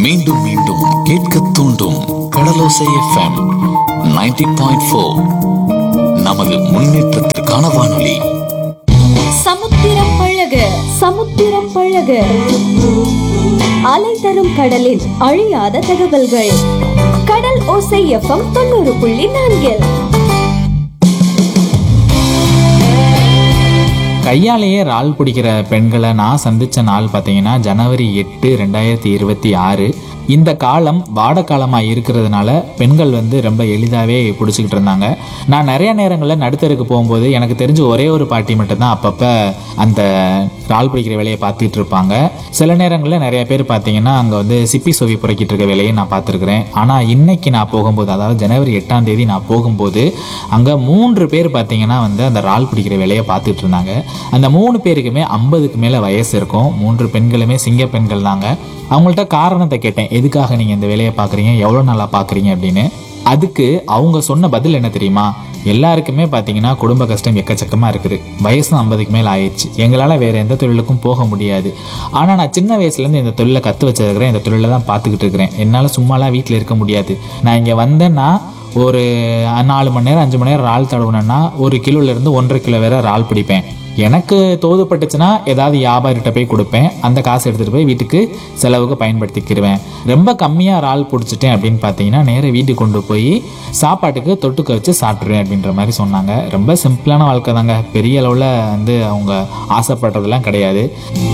மீண்டும் மீண்டும் கேட்க தூண்டும் கடலோசை எஃப்எம் 90.4 பாயிண்ட் ஃபோர் நமது முன்னேற்றத்திற்கான வானொலி சமுத்திரம் பழக சமுத்திரம் பழக அலை தரும் கடலின் அழியாத தகவல்கள் கடல் ஓசை எஃப்எம் தொண்ணூறு புள்ளி நான்கில் கையாலேயே இறால் பிடிக்கிற பெண்களை நான் சந்திச்ச நாள் பார்த்தீங்கன்னா ஜனவரி எட்டு ரெண்டாயிரத்தி இருபத்தி ஆறு இந்த காலம் வாட காலமாக இருக்கிறதுனால பெண்கள் வந்து ரொம்ப எளிதாகவே பிடிச்சிக்கிட்டு இருந்தாங்க நான் நிறைய நேரங்களில் நடுத்தருக்கு போகும்போது எனக்கு தெரிஞ்ச ஒரே ஒரு பாட்டி மட்டும்தான் அப்பப்போ அந்த இறால் பிடிக்கிற வேலையை பார்த்துட்டு இருப்பாங்க சில நேரங்களில் நிறைய பேர் பார்த்தீங்கன்னா அங்கே வந்து சிப்பி சொவி புறக்கிட்டு இருக்க வேலையை நான் பார்த்துருக்குறேன் ஆனால் இன்னைக்கு நான் போகும்போது அதாவது ஜனவரி எட்டாம் தேதி நான் போகும்போது அங்கே மூன்று பேர் பார்த்தீங்கன்னா வந்து அந்த இறால் பிடிக்கிற வேலையை பார்த்துட்டு இருந்தாங்க அந்த மூணு பேருக்குமே ஐம்பதுக்கு மேலே வயசு இருக்கும் மூன்று பெண்களுமே சிங்க பெண்கள் தாங்க அவங்கள்ட்ட காரணத்தை கேட்டேன் எதுக்காக நீங்கள் இந்த வேலையை பார்க்குறீங்க எவ்வளோ நாளாக பார்க்குறீங்க அப்படின்னு அதுக்கு அவங்க சொன்ன பதில் என்ன தெரியுமா எல்லாருக்குமே பார்த்தீங்கன்னா குடும்ப கஷ்டம் எக்கச்சக்கமாக இருக்குது வயசும் ஐம்பதுக்கு மேலே ஆயிடுச்சு எங்களால் வேறு எந்த தொழிலுக்கும் போக முடியாது ஆனால் நான் சின்ன வயசுலேருந்து இந்த தொழிலை கற்று வச்சிருக்கிறேன் இந்த தொழிலை தான் பார்த்துக்கிட்டு இருக்கிறேன் என்னால் சும்மாலாம் வீட்டில் இருக்க முடியாது நான் இங்கே வந்தேன்னா ஒரு நாலு மணி நேரம் அஞ்சு மணி நேரம் இறால் தடவுனேன்னா ஒரு கிலோலேருந்து ஒன்றரை கிலோ வேற இறால் பிடிப்பேன் எனக்கு தோதுப்பட்டுச்சுன்னா ஏதாவது வியாபாரிகிட்ட போய் கொடுப்பேன் அந்த காசு எடுத்துகிட்டு போய் வீட்டுக்கு செலவுக்கு பயன்படுத்திக்கிடுவேன் ரொம்ப கம்மியாக இறால் பிடிச்சிட்டேன் அப்படின்னு பார்த்தீங்கன்னா நேராக வீட்டுக்கு கொண்டு போய் சாப்பாட்டுக்கு தொட்டுக்க வச்சு சாப்பிட்ருவேன் அப்படின்ற மாதிரி சொன்னாங்க ரொம்ப சிம்பிளான வாழ்க்கை தாங்க பெரிய அளவில் வந்து அவங்க ஆசைப்படுறதெல்லாம் கிடையாது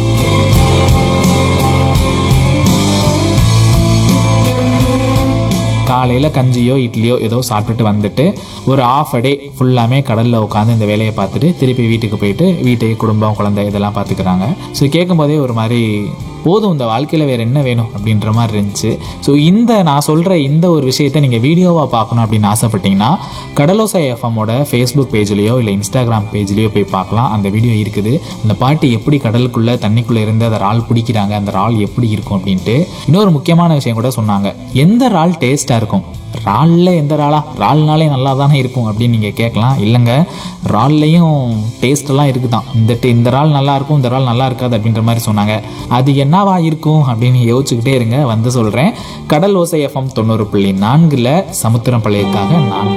காலையில் கஞ்சியோ இட்லியோ ஏதோ சாப்பிட்டுட்டு வந்துட்டு ஒரு ஆஃப் அ டே ஃபுல்லாமே கடலில் உட்காந்து இந்த வேலையை பார்த்துட்டு திருப்பி வீட்டுக்கு போயிட்டு வீட்டை குடும்பம் குழந்தை இதெல்லாம் பார்த்துக்கிறாங்க ஸோ கேட்கும்போதே ஒரு மாதிரி போதும் இந்த வாழ்க்கையில் வேறு என்ன வேணும் அப்படின்ற மாதிரி இருந்துச்சு ஸோ இந்த நான் சொல்கிற இந்த ஒரு விஷயத்தை நீங்கள் வீடியோவாக பார்க்கணும் அப்படின்னு ஆசைப்பட்டீங்கன்னா கடலோசை எஃப்எம்மோட ஃபேஸ்புக் பேஜ்லேயோ இல்லை இன்ஸ்டாகிராம் பேஜ்லேயோ போய் பார்க்கலாம் அந்த வீடியோ இருக்குது அந்த பாட்டு எப்படி கடலுக்குள்ளே தண்ணிக்குள்ளே இருந்து அந்த இறால் பிடிக்கிறாங்க அந்த இறால் எப்படி இருக்கும் அப்படின்ட்டு இன்னொரு முக்கியமான விஷயம் கூட சொன்னாங்க எந்த இறால் டேஸ்ட்டாக இருக்கும் இறாலில் எந்த இறாலா இறால்னாலே நல்லா தானே இருக்கும் அப்படின்னு நீங்கள் கேட்கலாம் இல்லைங்க இறால்லையும் டேஸ்டெல்லாம் இருக்குதான் இந்த டே- இந்த இறால் நல்லா இருக்கும் இந்த இறால் நல்லா இருக்காது அப்படின்ற மாதிரி சொன்னாங்க அது என்னவா இருக்கும் அப்படின்னு யோசிச்சுக்கிட்டே இருங்க வந்து சொல்கிறேன் கடல் ஓசை எஃப்எம் தொண்ணூறு புள்ளி நான்கில் சமுத்திரம் பள்ளியக்காக நான்